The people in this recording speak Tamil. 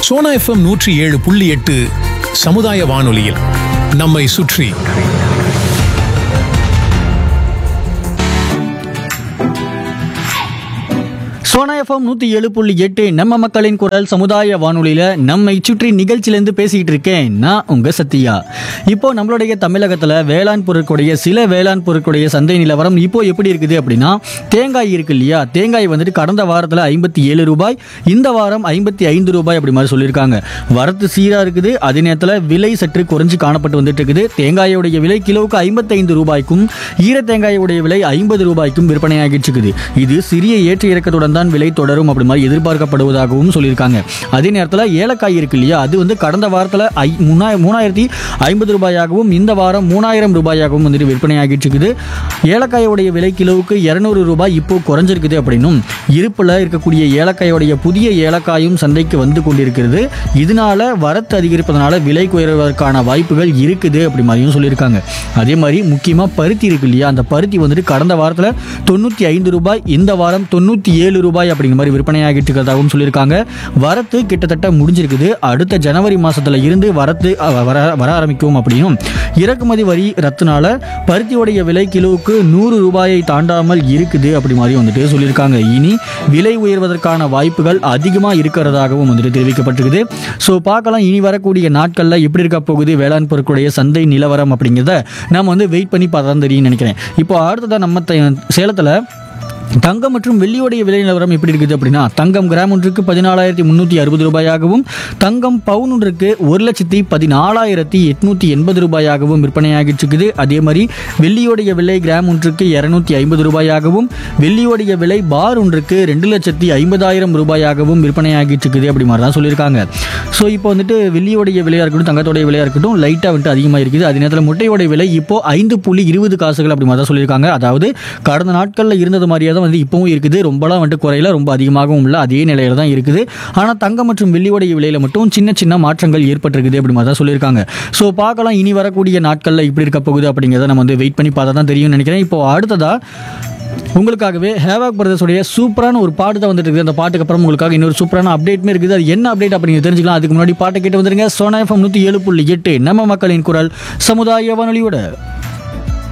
சோனா எஃப்எம் நூற்றி ஏழு புள்ளி எட்டு சமுதாய வானொலியில் நம்மை சுற்றி சோனா எஃப்எம் நூற்றி ஏழு புள்ளி எட்டு நம்ம மக்களின் குரல் சமுதாய வானொலியில் நம்மை சுற்றி நிகழ்ச்சியிலேருந்து பேசிக்கிட்டு இருக்கேன் நான் உங்கள் சத்யா இப்போ நம்மளுடைய தமிழகத்தில் வேளாண் பொருட்களுடைய சில வேளாண் பொருட்களுடைய சந்தை நிலவரம் இப்போ எப்படி இருக்குது அப்படின்னா தேங்காய் இருக்கு இல்லையா தேங்காய் வந்துட்டு கடந்த வாரத்தில் ஐம்பத்தி ஏழு ரூபாய் இந்த வாரம் ஐம்பத்தி ஐந்து ரூபாய் அப்படி மாதிரி சொல்லியிருக்காங்க வரத்து சீராக இருக்குது அதே நேரத்தில் விலை சற்று குறைஞ்சு காணப்பட்டு வந்துட்டு இருக்குது தேங்காயோடைய விலை கிலோவுக்கு ஐம்பத்தைந்து ரூபாய்க்கும் ஈர தேங்காயோடைய விலை ஐம்பது ரூபாய்க்கும் விற்பனையாகிட்டு இருக்குது இது சிறிய ஏற்ற இறக்கத்துடன் தான் விலை தொடரும் அப்படி மாதிரி எதிர்பார்க்கப்படுவதாகவும் சொல்லியிருக்காங்க அதே நேரத்தில் ஏலக்காய் இருக்கு இல்லையா அது வந்து கடந்த வாரத்தில் ஐ மூணாயிரம் மூணாயிரத்தி ஐம்பது ரூபாயாகவும் இந்த வாரம் மூணாயிரம் ரூபாயாகவும் வந்துட்டு விற்பனையாகிட்டு இருக்குது ஏலக்காயோடைய விலை கிலோவுக்கு இரநூறு ரூபாய் இப்போ குறைஞ்சிருக்குது அப்படின்னும் இருப்பில் இருக்கக்கூடிய ஏலக்காயோடைய புதிய ஏலக்காயும் சந்தைக்கு வந்து கொண்டிருக்கிறது இதனால வரத்து அதிகரிப்பதனால விலை குறைவதற்கான வாய்ப்புகள் இருக்குது அப்படி மாதிரியும் சொல்லியிருக்காங்க அதே மாதிரி முக்கியமாக பருத்தி இருக்கு இல்லையா அந்த பருத்தி வந்துட்டு கடந்த வாரத்தில் தொண்ணூற்றி ஐந்து ரூபாய் இந்த வாரம் தொண்ணூற்றி ஏழு ரூபாய் அப்படிங்கிற மாதிரி விற்பனையாகிட்டு இருக்கிறதாகவும் சொல்லியிருக்காங்க வரத்து கிட்டத்தட்ட முடிஞ்சிருக்குது அடுத்த ஜனவரி மாசத்துல இருந்து வரத்து அ, வர வர ஆரம்பிக்கும் அப்படின்னும் இறக்குமதி வரி ரத்துனால பருத்தியோடைய விலை கிலோவுக்கு நூறு ரூபாயை தாண்டாமல் இருக்குது அப்படி மாதிரி வந்துட்டு சொல்லியிருக்காங்க இனி விலை உயர்வதற்கான வாய்ப்புகள் அதிகமாக இருக்கிறதாகவும் வந்துட்டு தெரிவிக்கப்பட்டிருக்குது ஸோ பார்க்கலாம் இனி வரக்கூடிய நாட்களில் எப்படி இருக்க போகுது வேளாண் பொருட்களுடைய சந்தை நிலவரம் அப்படிங்கிறத நம்ம வந்து வெயிட் பண்ணி பார்த்தா தான் தெரியும்னு நினைக்கிறேன் இப்போ அடுத்ததான் நம்ம த- சேலத்தில் தங்கம் மற்றும் வெள்ளியோடைய விலை நிலவரம் எப்படி இருக்குது அப்படின்னா தங்கம் கிராம் ஒன்றுக்கு பதினாலாயிரத்தி முந்நூற்றி அறுபது ரூபாயாகவும் தங்கம் பவுன் ஒன்றுக்கு ஒரு லட்சத்தி பதினாலாயிரத்தி எட்நூற்றி எண்பது ரூபாயாகவும் விற்பனையாகிட்டு இருக்குது அதே மாதிரி வெள்ளியோடைய விலை கிராம் ஒன்றுக்கு இரநூத்தி ஐம்பது ரூபாயாகவும் வெள்ளியோடைய விலை பார் ஒன்றுக்கு ரெண்டு லட்சத்தி ஐம்பதாயிரம் ரூபாயாகவும் விற்பனையாகிட்டு இருக்குது அப்படி மாதிரி தான் சொல்லியிருக்காங்க ஸோ இப்போ வந்துட்டு வெள்ளியோடைய விலையாக இருக்கட்டும் தங்கத்தோடைய விலையாக இருக்கட்டும் லைட்டாக வந்துட்டு அதிகமாக இருக்குது அதே நேரத்தில் முட்டையோடைய விலை இப்போ ஐந்து புள்ளி இருபது காசுகள் அப்படி மாதிரி தான் சொல்லியிருக்காங்க அதாவது கடந்த நாட்களில் இருந்தது மாதிரியே தான் வந்து இப்போவும் இருக்குது ரொம்பலாம் வந்துட்டு குறையில ரொம்ப அதிகமாகவும் இல்லை அதே நிலையில தான் இருக்குது ஆனால் தங்கம் மற்றும் வெள்ளியோடைய விலையில மட்டும் சின்ன சின்ன மாற்றங்கள் ஏற்பட்டிருக்குது அப்படி மாதிரி தான் சொல்லியிருக்காங்க ஸோ பார்க்கலாம் இனி வரக்கூடிய நாட்களில் இப்படி இருக்க போகுது அப்படிங்கிறத நம்ம வந்து வெயிட் பண்ணி பார்த்தா தான் தெரியும்னு நினைக்கிறேன் இப்போ அடுத்ததா உங்களுக்காகவே ஹேவாக் பிரதர்ஸுடைய சூப்பரான ஒரு பாட்டு தான் வந்துட்டு இருக்குது அந்த பாட்டுக்கு அப்புறம் உங்களுக்காக இன்னொரு சூப்பரான அப்டேட்மே இருக்குது அது என்ன அப்டேட் அப்படிங்கிறது தெரிஞ்சுக்கலாம் அதுக்கு முன்னாடி பாட்டை கேட்டு வந்துருங்க சோனா எஃப்எம் நூற்றி ஏழு புள்ளி எட்டு நம்ம மக்களின் குரல் சமுதாய வானொலியோட